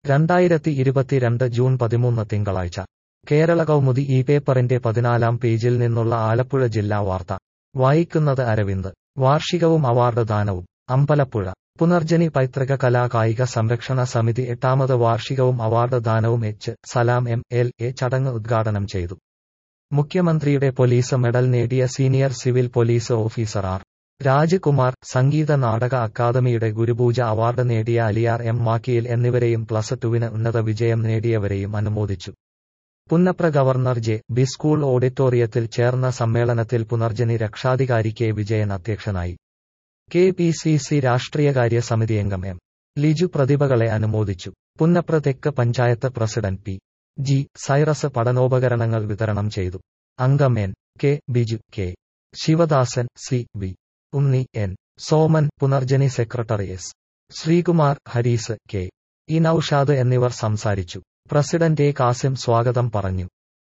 രണ്ടായിരത്തി ഇരുപത്തിരണ്ട് ജൂൺ പതിമൂന്ന് തിങ്കളാഴ്ച കേരള കൗമുദി ഈ പേപ്പറിന്റെ പതിനാലാം പേജിൽ നിന്നുള്ള ആലപ്പുഴ ജില്ലാ വാർത്ത വായിക്കുന്നത് അരവിന്ദ് വാർഷികവും അവാർഡ് ദാനവും അമ്പലപ്പുഴ പുനർജനി പൈതൃക കലാ കായിക സംരക്ഷണ സമിതി എട്ടാമത് വാർഷികവും അവാർഡ് ദാനവും H Salam M L A ചടങ്ങ് ഉദ്ഘാടനം ചെയ്തു മുഖ്യമന്ത്രിയുടെ പോലീസ് മെഡൽ നേടിയ senior civil police officer R Rajkumar സംഗീത നാടക അക്കാദമിയുടെ ഗുരുപൂജ അവാർഡ് നേടിയ അലിയാർ എം മാക്കിയിൽ എന്നിവരെയും പ്ലസ് ടുവിന് ഉന്നത വിജയം നേടിയവരെയും അനുമോദിച്ചു Punnapra governor J B school ഓഡിറ്റോറിയത്തിൽ ചേർന്ന സമ്മേളനത്തിൽ പുനർജനി രക്ഷാധികാരി കെ വിജയൻ അധ്യക്ഷനായി കെ പി സി സി രാഷ്ട്രീയകാര്യ സമിതി അംഗം എം ലിജു പ്രതിഭകളെ അനുമോദിച്ചു പുന്നപ്ര തെക്ക് panchayat president P G Cyrus പഠനോപകരണങ്ങൾ വിതരണം ചെയ്തു അംഗം N K Biju K Sivadasan C V Unni N Soman Punarjani secretary S Sreekumar Harees K E Noushad എന്നിവർ സംസാരിച്ചു പ്രസിഡന്റ് എ കാസിം സ്വാഗതം പറഞ്ഞു